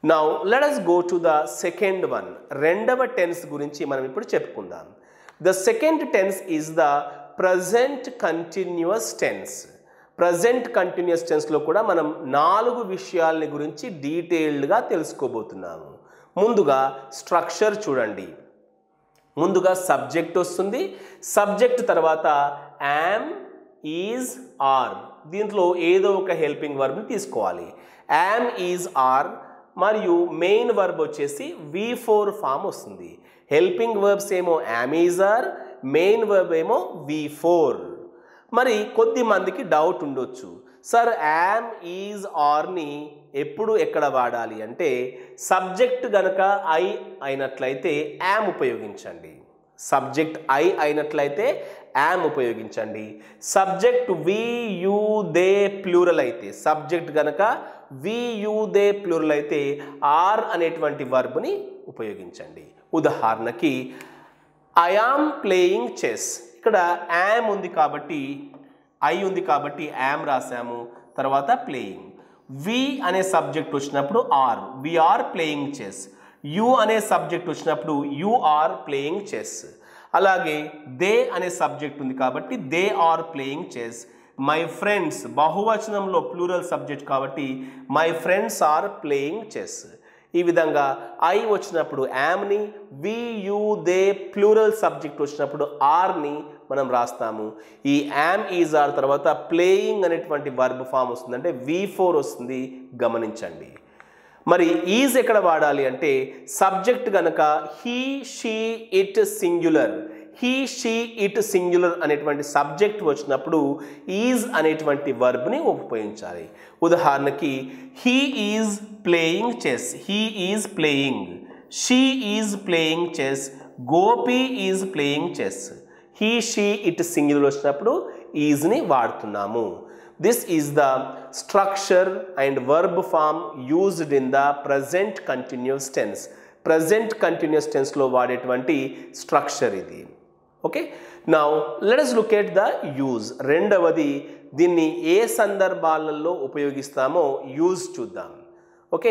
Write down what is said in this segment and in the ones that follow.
now let us go to the second one రెండవ tense గురించి మనం ఇప్పుడు చెప్పుకుందాం the second tense is the present continuous tense present continuous టెన్స్లో కూడా మనం నాలుగు విషయాలని గురించి డీటెయిల్డ్గా తెలుసుకోబోతున్నాము ముందుగా స్ట్రక్చర్ చూడండి ముందుగా సబ్జెక్ట్ వస్తుంది సబ్జెక్ట్ తర్వాత యామ్ ఈజ్ ఆర్ దీంట్లో ఏదో ఒక హెల్పింగ్ వర్బ్ని తీసుకోవాలి యామ్ ఈజ్ ఆర్ మరియు మెయిన్ వర్బ్ వచ్చేసి వి ఫోర్ ఫామ్ వస్తుంది హెల్పింగ్ వర్బ్స్ ఏమో am is are main verb ఏమో వి ఫోర్ మరి కొద్ది మందికి డౌట్ ఉండొచ్చు సార్ యామ్ ఈజ్ ఆర్ని ఎప్పుడు ఎక్కడ వాడాలి అంటే సబ్జెక్ట్ గనక ఐ అయినట్లయితే యామ్ ఉపయోగించండి సబ్జెక్ట్ ఐ అయినట్లయితే యామ్ ఉపయోగించండి subject we you they plural అయితే సబ్జెక్ట్ గనక వి యు దే ప్లూరల్ అయితే ఆర్ అనేటువంటి వర్బ్ని ఉపయోగించండి ఉదాహరణకి ఐ ఆమ్ ప్లేయింగ్ చెస్ ఇక్కడ యామ్ ఉంది కాబట్టి ఐ ఉంది కాబట్టి యామ్ రాసాము తర్వాత ప్లేయింగ్ వి అనే సబ్జెక్ట్ వచ్చినప్పుడు are we are playing chess you అనే సబ్జెక్ట్ వచ్చినప్పుడు యు ఆర్ ప్లేయింగ్ చెస్ అలాగే దే అనే సబ్జెక్ట్ ఉంది కాబట్టి they are playing chess my friends బహువచనంలో ప్లూరల్ సబ్జెక్ట్ కాబట్టి my friends are playing chess ఈ విధంగా ఐ వచ్చినప్పుడు యామ్ని we you they plural subject వచ్చినప్పుడు ఆర్ని మనం రాస్తాము ఈ యామ్ ఈజ్ ఆర్ తర్వాత ప్లేయింగ్ అనేటువంటి వర్బ్ ఫామ్ వస్తుంది అంటే వి ఫోర్ వస్తుంది గమనించండి మరి ఈజ్ ఎక్కడ వాడాలి అంటే సబ్జెక్ట్ గనక he she it singular he she it singular అనేటువంటి సబ్జెక్ట్ వచ్చినప్పుడు ఈజ్ అనేటువంటి వర్బ్ని ఉపయోగించాలి ఉదాహరణకి he is playing chess he is playing she is playing chess Gopi is playing chess he she it singular వచ్చినప్పుడు ఈజ్ని వాడుతున్నాము this is the structure and verb form used in the present continuous tense present continuous టెన్స్లో వాడేటువంటి structure ఇది okay now let us look at the use రెండవది దీన్ని ఏ సందర్భాలలో ఉపయోగిస్తామో యూజ్ చూద్దాం okay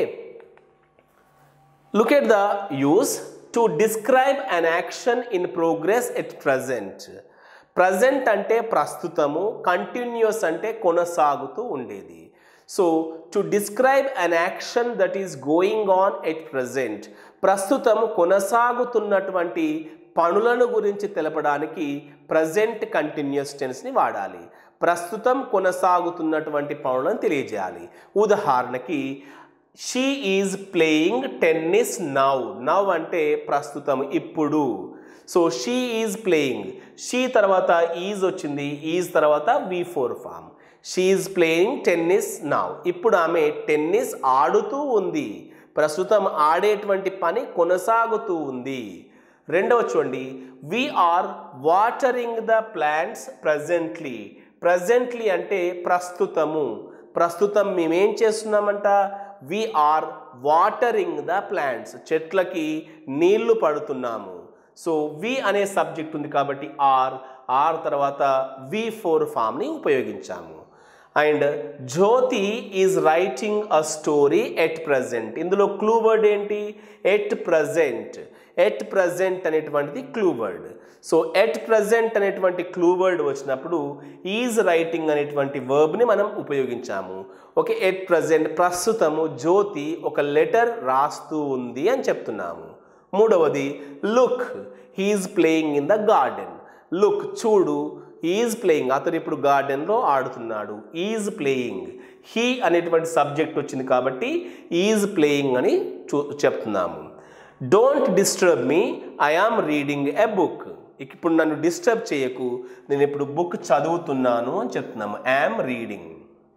look at the use to describe an action in progress at present present అంటే ప్రస్తుతము కంటిన్యూస్ అంటే కొనసాగుతూ ఉండేది so to describe an action that is going on at present ప్రస్తుతం కొనసాగుతున్నటువంటి పనులను గురించి తెలపడానికి ప్రజెంట్ కంటిన్యూస్ టెన్స్ని వాడాలి ప్రస్తుతం కొనసాగుతున్నటువంటి పనులను తెలియజేయాలి ఉదాహరణకి she is playing tennis now now అంటే ప్రస్తుతం ఇప్పుడు so she is playing she తర్వాత ఈజ్ వచ్చింది ఈజ్ తర్వాత V four form she is playing tennis now ఇప్పుడు ఆమె టెన్నిస్ ఆడుతూ ఉంది ప్రస్తుతం ఆడేటువంటి పని కొనసాగుతూ ఉంది రెండవ చూడండి we are watering the plants presently presently అంటే ప్రస్తుతము ప్రస్తుతం మేమేం చేస్తున్నామంట we are watering the plants చెట్లకి నీళ్లు పడుతున్నాము సో వి అనే సబ్జెక్ట్ ఉంది కాబట్టి ఆర్ ఆర్ తర్వాత వి ఫోర్ ఫామ్ని ఉపయోగించాము and Jyoti is writing a story at present ఇందులో క్లూ వర్డ్ ఏంటి ఎట్ ప్రజెంట్ ఎట్ ప్రజెంట్ అనేటువంటిది clue word so at present అనేటువంటి క్లూ వర్డ్ వచ్చినప్పుడు ఈజ్ రైటింగ్ అనేటువంటి వర్బ్ని మనం ఉపయోగించాము ఓకే ఎట్ ప్రజెంట్ ప్రస్తుతము జ్యోతి ఒక లెటర్ రాస్తూ ఉంది అని చెప్తున్నాము మూడవది look he is playing in the garden look చూడు ఈజ్ ప్లేయింగ్ అతను ఇప్పుడు గార్డెన్లో ఆడుతున్నాడు ఈజ్ ప్లేయింగ్ హీ అనేటువంటి సబ్జెక్ట్ వచ్చింది కాబట్టి ఈజ్ ప్లేయింగ్ అని చూ చెప్తున్నాము don't disturb me I am reading a book ఇప్పుడు నన్ను డిస్టర్బ్ చేయకు నేను ఇప్పుడు బుక్ చదువుతున్నాను అని చెప్తున్నాము ఐఆమ్ రీడింగ్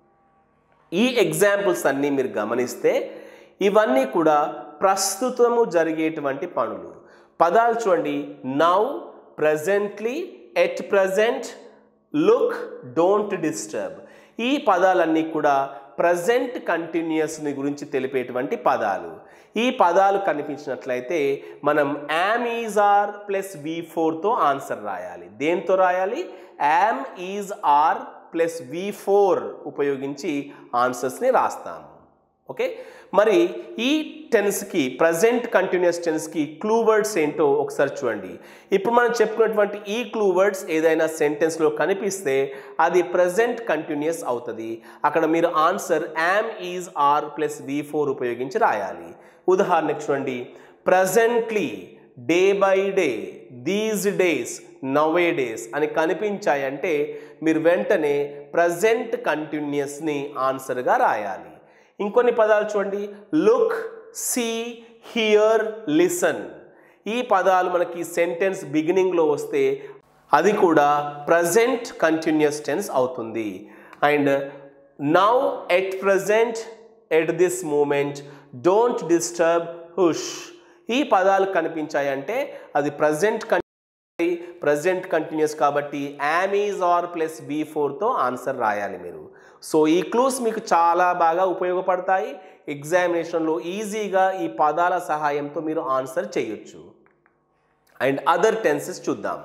ఈ ఎగ్జాంపుల్స్ అన్నీ మీరు గమనిస్తే ఇవన్నీ కూడా ప్రస్తుతము జరిగేటువంటి పనులు పదాలు చూడండి now presently at present look don't disturb ఈ పదాలన్నీ కూడా ప్రజెంట్ కంటిన్యూస్ని గురించి తెలిపేటువంటి పదాలు ఈ పదాలు కనిపించినట్లయితే మనం am is are plus V ఫోర్తో ఆన్సర్ రాయాలి దేంతో రాయాలి am is are plus V four ఉపయోగించి ఆన్సర్స్ని రాస్తాము ఓకే మరి ఈ టెన్స్కి ప్రజెంట్ కంటిన్యూస్ టెన్స్కి క్లూ వర్డ్స్ ఏంటో ఒకసారి చూడండి ఇప్పుడు మనం చెప్పుకున్నటువంటి ఈ క్లూ వర్డ్స్ ఏదైనా సెంటెన్స్లో కనిపిస్తే అది ప్రజెంట్ కంటిన్యూస్ అవుతుంది అక్కడ మీరు answer am is are plus V four ఉపయోగించి రాయాలి ఉదాహరణకు చూడండి presently day by day these days nowadays అని కనిపించాయంటే మీరు వెంటనే ప్రజెంట్ కంటిన్యూస్ని ఆన్సర్గా రాయాలి ఇంకొన్ని పదాలు చూడండి లుక్ సీ హియర్ లిసన్ ఈ పదాలు మనకి సెంటెన్స్ బిగినింగ్లో వస్తే అది కూడా ప్రజెంట్ కంటిన్యూస్ టెన్స్ అవుతుంది and now at present at this moment don't disturb hush ఈ పదాలు కనిపించాయంటే అది ప్రజెంట్ ప్రజెంట్ కంటిన్యూస్ కాబట్టి am is are plus V ఫోర్తో ఆన్సర్ రాయాలి మీరు సో ఈ క్లూస్ మీకు చాలా బాగా ఉపయోగపడతాయి ఎగ్జామినేషన్లో ఈజీగా ఈ పదాల సహాయంతో మీరు ఆన్సర్ చేయొచ్చు అండ్ అదర్ టెన్సెస్ చూద్దాం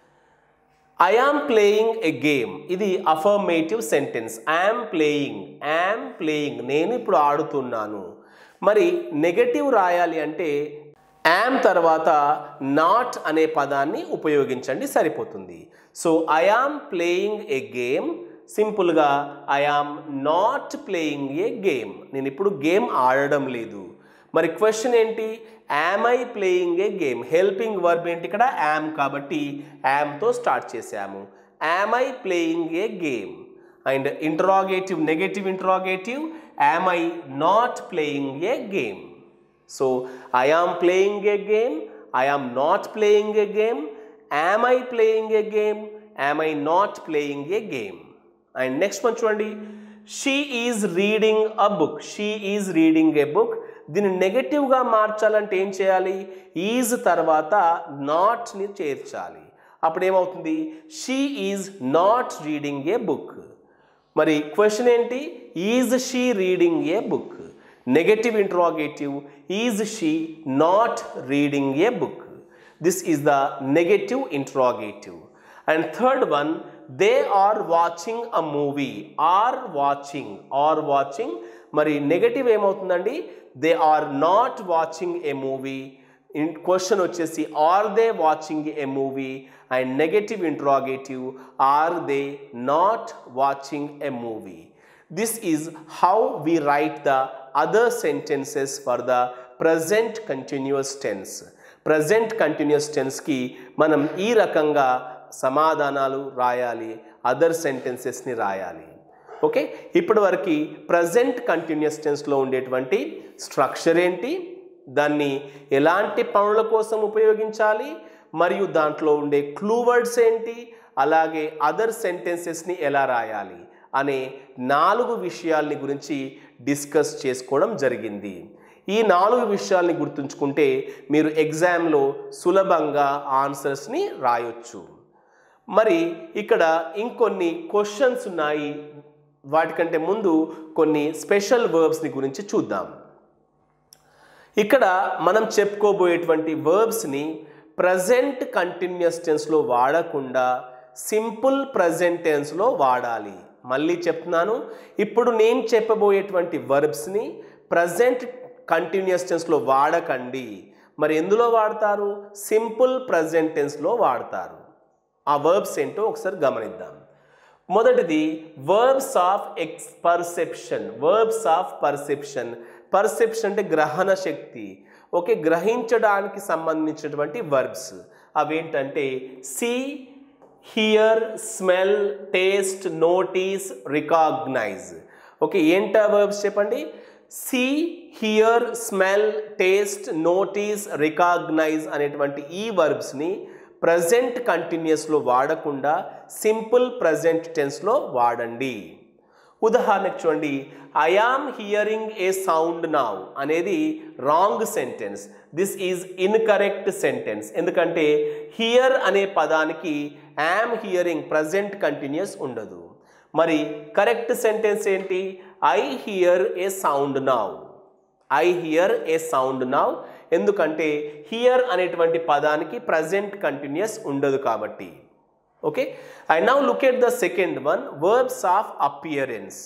I am playing a game ఇది affirmative sentence I am playing I am playing నేను ఇప్పుడు ఆడుతున్నాను మరి నెగటివ్ రాయాలి అంటే యామ్ తర్వాత నాట్ అనే పదాన్ని ఉపయోగించండి సరిపోతుంది so I am playing a game సింపుల్గా I am not playing a game నేను ఇప్పుడు గేమ్ ఆడడం లేదు మరి క్వశ్చన్ ఏంటి am I playing a game helping verb ఏంటి ఇక్కడ యామ్ కాబట్టి యామ్తో స్టార్ట్ చేసాము am I playing a game and interrogative negative interrogative am I not playing a game so I am playing a game I am not playing a game am I playing a game am I not playing a game and next one చూడండి she is reading a book she is reading a book దీన్ని నెగటివ్గా మార్చాలంటే ఏం చేయాలి is తర్వాత నాట్ని చేర్చాలి అప్పుడు ఏమవుతుంది she is not reading a book మరి క్వశ్చన్ ఏంటి is she reading a book negative interrogative is she not reading a book this is the negative interrogative and third one they are watching a movie are watching are watching మరి negative ఏమవుతుందండి they are not watching a movie in question వచ్చేసి are they watching a movie and negative interrogative are they not watching a movie this is how we write the other sentences for the present continuous tense present continuous టెన్స్కి మనం ఈ రకంగా సమాధానాలు రాయాలి other సెంటెన్సెస్ని రాయాలి okay ఇప్పటి వరకు present continuous టెన్స్లో ఉండేటువంటి స్ట్రక్చర్ ఏంటి దాన్ని ఎలాంటి పనుల కోసం ఉపయోగించాలి మరియు దాంట్లో ఉండే క్లూ వర్డ్స్ ఏంటి అలాగే అదర్ సెంటెన్సెస్ని ఎలా రాయాలి అనే నాలుగు విషయాల్ని గురించి డిస్కస్ చేసుకోవడం జరిగింది ఈ నాలుగు విషయాల్ని గుర్తుంచుకుంటే మీరు ఎగ్జామ్లో సులభంగా ఆన్సర్స్ని రాయొచ్చు మరి ఇక్కడ ఇంకొన్ని క్వశ్చన్స్ ఉన్నాయి వాటికంటే ముందు కొన్ని స్పెషల్ వర్బ్స్ని గురించి చూద్దాం ఇక్కడ మనం చెప్పుకోబోయేటువంటి వర్బ్స్ని ప్రజెంట్ కంటిన్యూస్ టెన్స్లో వాడకుండా సింపుల్ ప్రజెంట్ టెన్స్లో వాడాలి మళ్ళీ చెప్తున్నాను ఇప్పుడు నేను చెప్పబోయేటువంటి వర్బ్స్ని ప్రజెంట్ కంటిన్యూస్ టెన్స్లో వాడకండి మరి ఎందులో వాడతారు సింపుల్ ప్రజెంట్ టెన్స్లో వాడతారు ఆ వర్బ్స్ ఏంటో ఒకసారి గమనిద్దాం మొదటిది verbs of ex perception verbs of perception perception అంటే గ్రహణ శక్తి ఓకే గ్రహించడానికి సంబంధించినటువంటి వర్బ్స్ అవేంటంటే see hear smell taste notice recognise okay ఏంటా వర్బ్స్ చెప్పండి see hear smell taste notice recognise అనేటువంటి ఈ వర్బ్స్ని ప్రజెంట్ కంటిన్యూస్లో వాడకుండా సింపుల్ ప్రజెంట్ టెన్స్లో వాడండి ఉదాహరణకు చూడండి I am hearing a sound now అనేది wrong sentence this is incorrect sentence ఎందుకంటే హియర్ అనే పదానికి యామ్ హియరింగ్ ప్రజెంట్ కంటిన్యూస్ ఉండదు మరి కరెక్ట్ సెంటెన్స్ ఏంటి I hear a sound now I hear a sound now ఎందుకంటే హియర్ అనేటువంటి పదానికి ప్రజెంట్ కంటిన్యూస్ ఉండదు కాబట్టి okay and now look at the second one verbs of appearance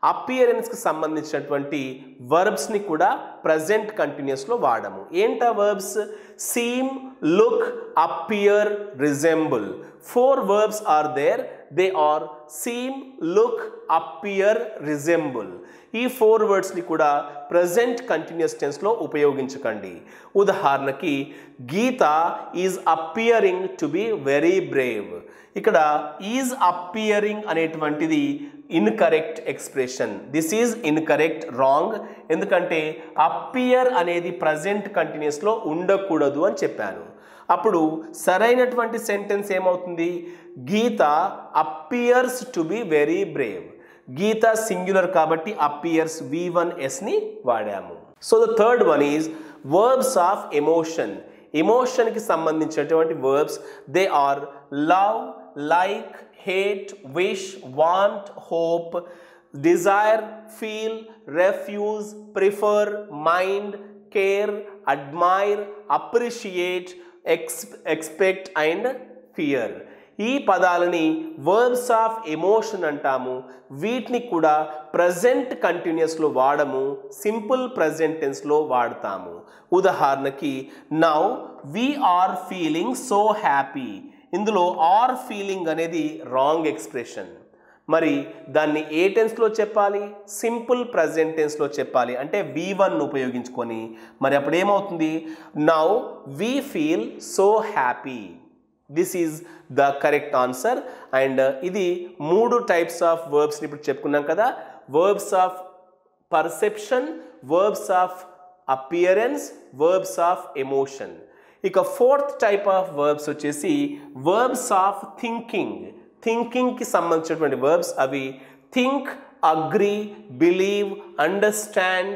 అపియరెన్స్కి సంబంధించినటువంటి వర్బ్స్ని కూడా ప్రజెంట్ కంటిన్యూస్లో వాడము ఏంటా verbs seem look appear resemble four verbs are there they are seem look appear resemble ఈ ఫోర్ వర్డ్స్ని కూడా ప్రజెంట్ కంటిన్యూస్ టెన్స్లో ఉపయోగించకండి ఉదాహరణకి Geeta is appearing to be very brave ఇక్కడ ఈజ్ అపియరింగ్ అనేటువంటిది incorrect expression this is incorrect wrong ఎందుకంటే appear అనేది ప్రజెంట్ కంటిన్యూస్లో ఉండకూడదు అని చెప్పాను అప్పుడు సరైనటువంటి సెంటెన్స్ ఏమవుతుంది Geeta appears to be very brave Geeta singular కాబట్టి అపియర్స్ వి వన్ ఎస్ని వాడాము so the third one is verbs of emotion ఎమోషన్కి సంబంధించినటువంటి verbs they are love like hate wish want hope desire feel refuse prefer mind care admire appreciate ex expect and fear ఈ పదాలని verbs of emotion అంటాము వీటిని కూడా present కంటిన్యూస్లో వాడము simple present టెన్స్లో వాడతాము ఉదాహరణకి now we are feeling so happy ఇందులో ఆర్ ఫీలింగ్ అనేది రాంగ్ ఎక్స్ప్రెషన్ మరి దాన్ని ఏ టెన్స్లో చెప్పాలి సింపుల్ ప్రజెంట్ టెన్స్లో చెప్పాలి అంటే వి వన్ ఉపయోగించుకొని మరి అప్పుడు ఏమవుతుంది now we feel so happy this is the correct answer and ఇది మూడు టైప్స్ ఆఫ్ వర్బ్స్ని ఇప్పుడు చెప్పుకున్నాం కదా verbs of perception verbs of appearance verbs of emotion ఇక ఫోర్త్ టైప్ ఆఫ్ వర్బ్స్ వచ్చేసి వర్బ్స్ ఆఫ్ థింకింగ్ థింకింగ్కి సంబంధించినటువంటి వర్బ్స్ అవి think agree believe understand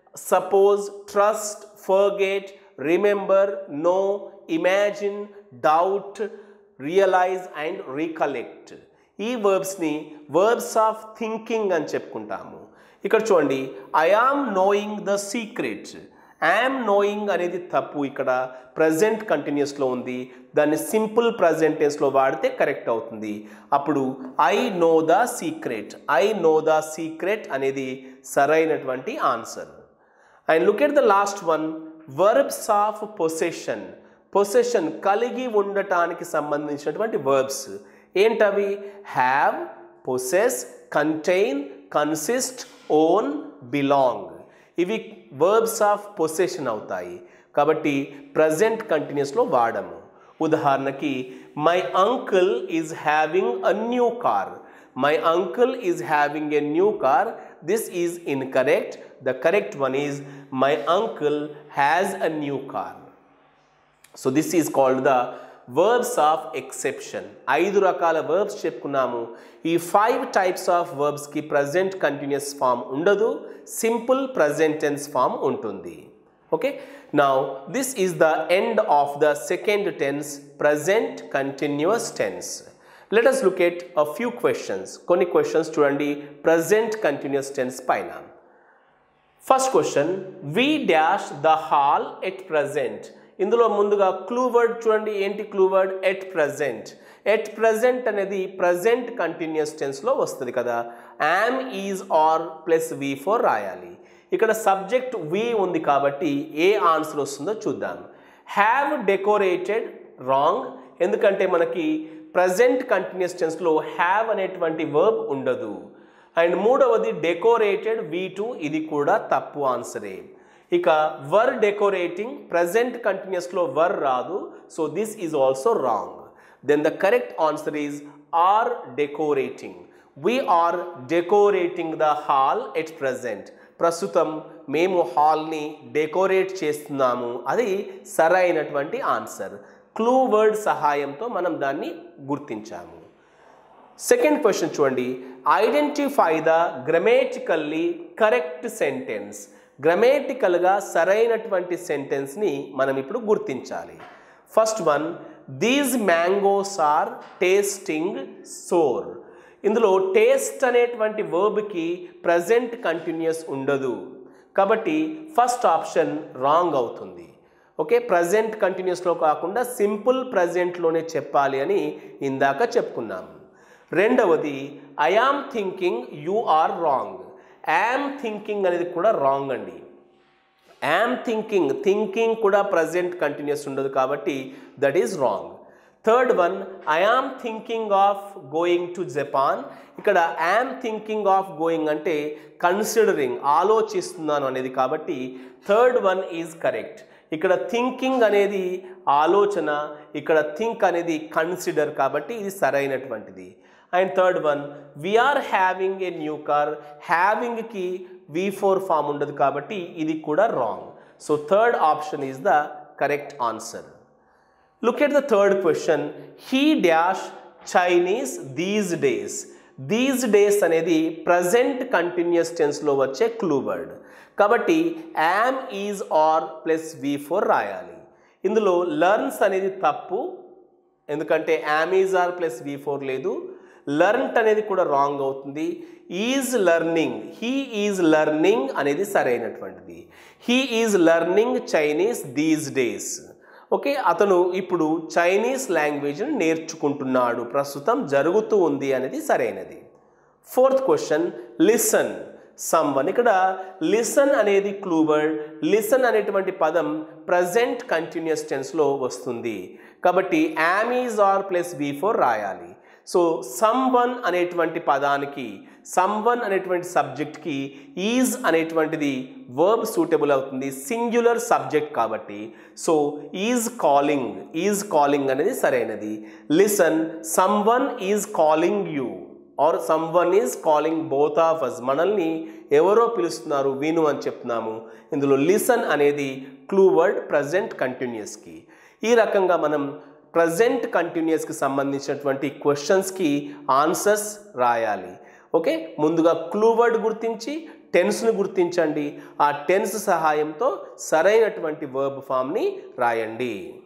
suppose trust forget remember know imagine doubt realise and recollect ఈ వర్బ్స్ని verbs of thinking అని చెప్పుకుంటాము ఇక్కడ చూడండి I am knowing the secret I'm knowing అనేది తప్పు ఇక్కడ ప్రజెంట్ కంటిన్యూస్లో ఉంది దాన్ని సింపుల్ ప్రజెంట్ టెన్స్లో వాడితే కరెక్ట్ అవుతుంది అప్పుడు I know the secret I know the secret అనేది సరైనటువంటి answer and look at the last one verbs of possession possession కలిగి ఉండటానికి సంబంధించినటువంటి వర్బ్స్ ఏంటవి have possess contain consist own belong ఇవి వర్బ్స్ ఆఫ్ పొసెషన్ అవుతాయి కాబట్టి ప్రజెంట్ కంటిన్యూస్లో వాడము ఉదాహరణకి my uncle is having a new car my uncle is having a new car this is incorrect the correct one is my uncle has a new car so this is called the verbs of exception ఐదు రకాల verbs చెప్పుకున్నాము ఈ five types of వర్బ్స్కి present continuous form ఉండదు simple present tense form ఉంటుంది okay now this is the end of the second tense present continuous tense let us look at a few questions కొన్ని questions చూడండి present continuous tense పైన first question V dash the hall at present ఇందులో ముందుగా clue word చూడండి ఏంటి clue word at present at present అనేది present continuous టెన్స్లో వస్తుంది కదా am is are plus V four రాయాలి ఇక్కడ సబ్జెక్ట్ వి ఉంది కాబట్టి ఏ ఆన్సర్ వస్తుందో చూద్దాం హ్యావ్ డెకోరేటెడ్ రాంగ్ ఎందుకంటే మనకి ప్రజెంట్ కంటిన్యూస్ టెన్స్లో హ్యావ్ అనేటువంటి వర్బ్ ఉండదు అండ్ మూడవది డెకోరేటెడ్ వి టూ ఇది కూడా తప్పు ఆన్సరే ఇక వర్ డెకోరేటింగ్ ప్రజెంట్ కంటిన్యూస్లో వర్ రాదు so this is also wrong then the correct answer is are decorating we are decorating the hall at present ప్రస్తుతం మేము హాల్ని డెకోరేట్ చేస్తున్నాము అది సరైనటువంటి ఆన్సర్ క్లూ వర్డ్ సహాయంతో మనం దాన్ని గుర్తించాము సెకండ్ క్వశ్చన్ చూడండి identify the grammatically correct sentence గ్రమేటికల్గా సరైనటువంటి సెంటెన్స్ని మనం ఇప్పుడు గుర్తించాలి first one these mangoes are tasting sour ఇందులో టేస్ట్ అనేటువంటి వర్బ్కి ప్రజెంట్ కంటిన్యూస్ ఉండదు కాబట్టి ఫస్ట్ ఆప్షన్ రాంగ్ అవుతుంది ఓకే ప్రజెంట్ కంటిన్యూస్లో కాకుండా సింపుల్ ప్రజెంట్లోనే చెప్పాలి అని ఇందాక చెప్పుకున్నాము రెండవది I am thinking you are wrong am thinking అనేది కూడా రాంగ్ అండి యామ్ థింకింగ్ థింకింగ్ కూడా ప్రజెంట్ కంటిన్యూస్ ఉండదు కాబట్టి that is wrong third one I am thinking of going to Japan ఇక్కడ యామ్ థింకింగ్ ఆఫ్ గోయింగ్ అంటే కన్సిడరింగ్ ఆలోచిస్తున్నాను అనేది కాబట్టి థర్డ్ వన్ ఈజ్ కరెక్ట్ ఇక్కడ థింకింగ్ అనేది ఆలోచన ఇక్కడ థింక్ అనేది కన్సిడర్ కాబట్టి ఇది సరైనటువంటిది and third one we are having a new car హ్యావింగ్కి వి ఫోర్ ఫామ్ ఉండదు కాబట్టి ఇది కూడా wrong so third option is the correct answer look at the third question he dash Chinese these days these days అనేది present continuous టెన్స్లో వచ్చే clue word కాబట్టి am is are plus V four రాయాలి ఇందులో లర్న్స్ అనేది తప్పు ఎందుకంటే am is are plus V four లేదు లర్న్ట్ అనేది కూడా రాంగ్ అవుతుంది is learning he is learning అనేది సరైనటువంటిది he is learning Chinese these days okay అతను ఇప్పుడు చైనీస్ లాంగ్వేజ్ని నేర్చుకుంటున్నాడు ప్రస్తుతం జరుగుతూ ఉంది అనేది సరైనది ఫోర్త్ క్వశ్చన్ లిసన్ సమ్వన్ ఇక్కడ లిసన్ అనేది క్లూ వర్డ్ లిసన్ అనేటువంటి పదం ప్రజెంట్ కంటిన్యూస్ టెన్స్లో వస్తుంది కాబట్టి am is are plus V four రాయాలి సో సమ్ వన్ అనేటువంటి పదానికి సమ్ వన్ అనేటువంటి సబ్జెక్ట్కి ఈజ్ అనేటువంటిది వర్బ్ సూటబుల్ అవుతుంది సింగ్యులర్ సబ్జెక్ట్ కాబట్టి so is calling is calling అనేది సరైనది listen some is calling you are some is calling both of us మనల్ని ఎవరో పిలుస్తున్నారు విను అని చెప్తున్నాము ఇందులో లిసన్ అనేది క్లూ వర్డ్ ప్రజెంట్ కంటిన్యూస్కి ఈ రకంగా మనం ప్రజెంట్ కంటిన్యూస్కి సంబంధించినటువంటి క్వశ్చన్స్కి ఆన్సర్స్ రాయాలి ఓకే ముందుగా క్లూ వర్డ్ గుర్తించి టెన్స్ను గుర్తించండి ఆ టెన్స్ సహాయంతో సరైనటువంటి వర్బ్ ఫామ్ని రాయండి